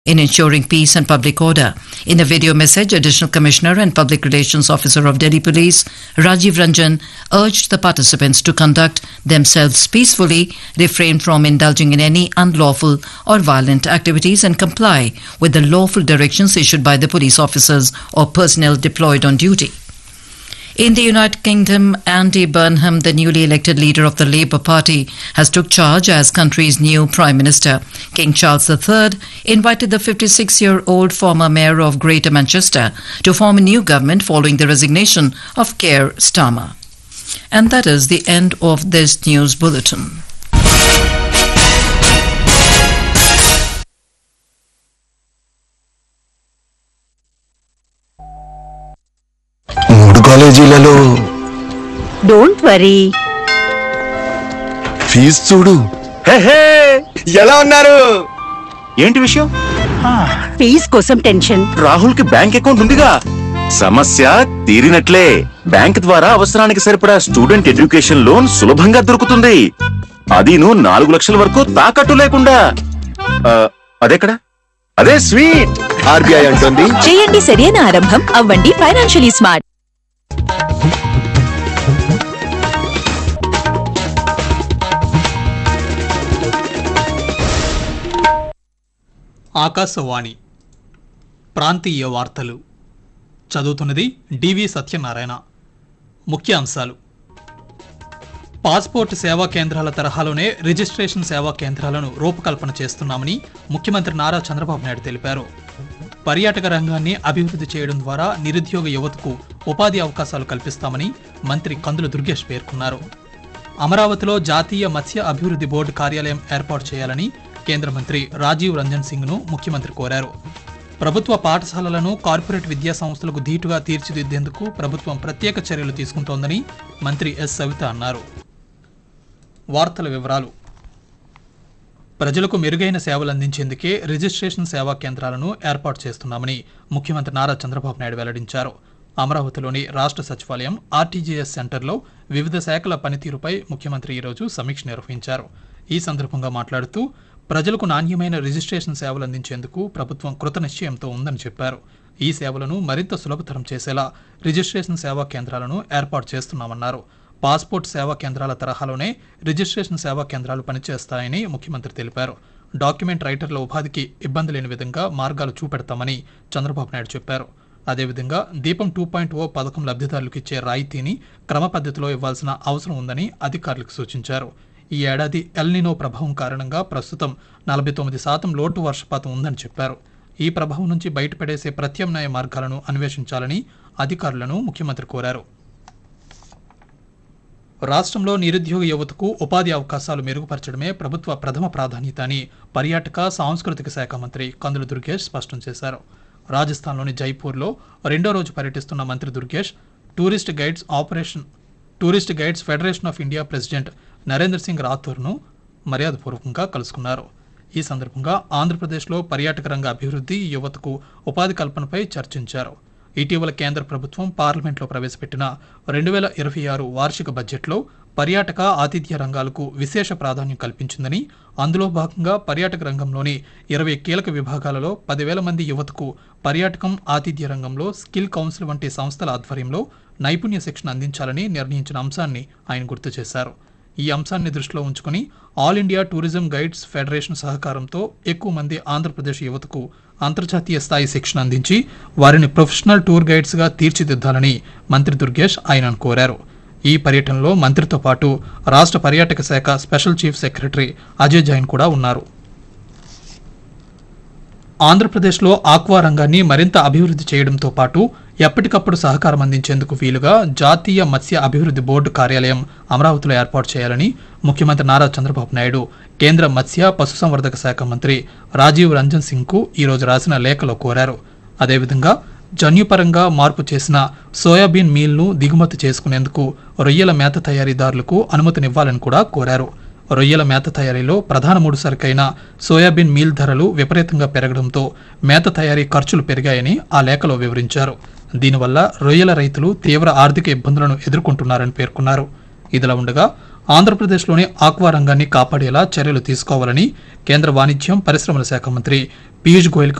in ensuring peace and public order. In a video message, Additional Commissioner and Public Relations Officer of Delhi Police, Rajiv Ranjan, urged the participants to conduct themselves peacefully, refrain from indulging in any unlawful or violent activities, and comply with the lawful directions issued by the police officers or personnel deployed on duty. In the United Kingdom, Andy Burnham, the newly elected leader of the Labour Party, has took charge as country's new prime minister. King Charles III invited the 56-year-old former mayor of Greater Manchester to form a new government following the resignation of Keir Starmer. And that is the end of this news bulletin. మూడు కాలేజీలలో don't worry fee చూడు హే, హే, ఎలా ఉన్నారు ఏంటి విషయం fees కోసం tension Rahul కి bank account ఉందిగా సమస్య తీరినట్లే బ్యాంక్ ద్వారా అవసరానికి సరిపడా స్టూడెంట్ ఎడ్యుకేషన్ లోన్ సులభంగా దొరుకుతుంది అదీను నాలుగు లక్షల వరకు తాకట్టు లేకుండా ఆ, అదెక్కడ అదే స్వీట్ ఆర్బీఐ అంటుంది చేయండి సరైన ఆరంభం అవ్వండి ఫైనాన్షియలీ స్మార్ట్ ఆకాశవాణి ప్రాంతీయ వార్తలు చదువుతున్నది డివి సత్యనారాయణ ముఖ్య అంశాలు పాస్పోర్ట్ సేవా కేంద్రాల తరహాలోనే రిజిస్ట్రేషన్ సేవా కేంద్రాలను రూపకల్పన చేస్తున్నామని ముఖ్యమంత్రి నారా చంద్రబాబు నాయుడు తెలిపారు పర్యాటక రంగాన్ని అభివృద్ధి చేయడం ద్వారా నిరుద్యోగ యువతకు ఉపాధి అవకాశాలు కల్పిస్తామని మంత్రి కందుల దుర్గేష్ పేర్కొన్నారు అమరావతిలో జాతీయ మత్స్య అభివృద్ధి బోర్డు కార్యాలయం ఏర్పాటు చేయాలని కేంద్ర మంత్రి రాజీవ్ రంజన్ సింగ్ ను ముఖ్యమంత్రి కోరారు ప్రభుత్వ పాఠశాలలను కార్పొరేట్ విద్యా సంస్థలకు ధీటుగా తీర్చిదిద్దేందుకు ప్రభుత్వం ప్రత్యేక చర్యలు తీసుకుంటోందని మంత్రి ఎస్ సవిత అన్నారు వార్తల వివరాలు ప్రజలకు మెరుగైన సేవలు అందించేందుకే రిజిస్ట్రేషన్ సేవా కేంద్రాలను ఏర్పాటు చేస్తున్నామని ముఖ్యమంత్రి నారా చంద్రబాబు నాయుడు వెల్లడించారు అమరావతిలోని రాష్ట్ర సచివాలయం ఆర్టీజీఎస్ సెంటర్లో వివిధ శాఖల పనితీరుపై ముఖ్యమంత్రి ఈరోజు సమీక్ష నిర్వహించారు ఈ సందర్భంగా మాట్లాడుతూ ప్రజలకు నాణ్యమైన రిజిస్ట్రేషన్ సేవలు అందించేందుకు ప్రభుత్వం కృతనిశ్చయంతో ఉందని చెప్పారు ఈ సేవలను మరింత సులభతరం చేసేలా రిజిస్ట్రేషన్ సేవా కేంద్రాలను ఏర్పాటు చేస్తున్నామన్నారు పాస్పోర్ట్ సేవా కేంద్రాల తరహాలోనే రిజిస్ట్రేషన్ సేవా కేంద్రాలు పనిచేస్తాయని ముఖ్యమంత్రి తెలిపారు డాక్యుమెంట్ రైటర్ల ఉపాధికి ఇబ్బంది లేని విధంగా మార్గాలు చూపెడతామని చంద్రబాబు నాయుడు చెప్పారు అదేవిధంగా దీపం టూ పాయింట్ ఓ పథకం లబ్ధిదారులకు ఇచ్చే రాయితీని క్రమ పద్ధతిలో ఇవ్వాల్సిన అవసరం ఉందని అధికారులకు సూచించారు ఈ ఏడాది ఎల్నినో ప్రభావం కారణంగా ప్రస్తుతం నలభై తొమ్మిది శాతం లోటు వర్షపాతం ఉందని చెప్పారు ఈ ప్రభావం నుంచి బయటపడేసే ప్రత్యామ్నాయ మార్గాలను అన్వేషించాలని అధికారులను ముఖ్యమంత్రి కోరారు రాష్ట్రంలో నిరుద్యోగ యువతకు ఉపాధి అవకాశాలు మెరుగుపరచడమే ప్రభుత్వ ప్రథమ ప్రాధాన్యత అని పర్యాటక సాంస్కృతిక శాఖ మంత్రి కందుల దుర్గేష్ స్పష్టం చేశారు రాజస్థాన్లోని జైపూర్లో రెండో రోజు పర్యటిస్తున్న మంత్రి Durgesh tourist guides operation tourist guides federation of India president Narendra Singh రాథోర్ను మర్యాదపూర్వకంగా కలుసుకున్నారు ఈ సందర్భంగా ఆంధ్రప్రదేశ్లో పర్యాటక రంగ అభివృద్ధి యువతకు ఉపాధి కల్పనపై చర్చించారు ఇటీవల కేంద్ర ప్రభుత్వం పార్లమెంట్లో ప్రవేశపెట్టిన రెండు వేల ఇరవై ఆరు వార్షిక బడ్జెట్లో పర్యాటక ఆతిథ్య రంగాలకు విశేష ప్రాధాన్యం కల్పించిందని అందులో భాగంగా పర్యాటక రంగంలోని ఇరవై కీలక విభాగాలలో పదివేల మంది యువతకు పర్యాటకం ఆతిథ్య రంగంలో స్కిల్ కౌన్సిల్ వంటి సంస్థల ఆధ్వర్యంలో నైపుణ్య శిక్షణ అందించాలని నిర్ణయించిన అంశాన్ని ఆయన గుర్తు చేశారు ఈ అంశాన్ని దృష్టిలో ఉంచుకుని all India tourism guides federation సహకారంతో ఎక్కువ మంది ఆంధ్రప్రదేశ్ యువతకు అంతర్జాతీయ స్థాయి శిక్షణ అందించి వారిని ప్రొఫెషనల్ టూర్ గైడ్స్గా తీర్చిదిద్దాలని మంత్రి దుర్గేష్ ఆయనను కోరారు ఈ పర్యటనలో మంత్రితో పాటు రాష్ట్ర పర్యాటక శాఖ special chief secretary Ajay Jain కూడా ఉన్నారు ఆంధ్రప్రదేశ్లో ఆక్వా రంగాన్ని మరింత అభివృద్ధి చేయడంతో పాటు ఎప్పటికప్పుడు సహకారం అందించేందుకు వీలుగా జాతీయ మత్స్య అభివృద్ధి బోర్డు కార్యాలయం అమరావతిలో ఏర్పాటు చేయాలని ముఖ్యమంత్రి నారా చంద్రబాబు నాయుడు కేంద్ర మత్స్య పశుసంవర్ధక శాఖ మంత్రి రాజీవ్ రంజన్ సింగ్కు ఈరోజు రాసిన లేఖలో కోరారు అదేవిధంగా జన్యుపరంగా మార్పు చేసిన సోయాబీన్ మీల్ను దిగుమతి చేసుకునేందుకు రొయ్యల మేత తయారీదారులకు అనుమతినివ్వాలని కూడా కోరారు రొయ్యల మేత తయారీలో ప్రధాన మూడు సరుకైన సోయాబీన్ మీల్ ధరలు విపరీతంగా పెరగడంతో మేత తయారీ ఖర్చులు పెరిగాయని ఆ లేఖలో వివరించారు దీనివల్ల రొయ్యల రైతులు తీవ్ర ఆర్థిక ఇబ్బందులను ఎదుర్కొంటున్నారని పేర్కొన్నారు ఇదిలా ఉండగా ఆంధ్రప్రదేశ్లోని ఆక్వా రంగాన్ని కాపాడేలా చర్యలు తీసుకోవాలని కేంద్ర వాణిజ్యం పరిశ్రమల శాఖ మంత్రి పీయూష్ గోయల్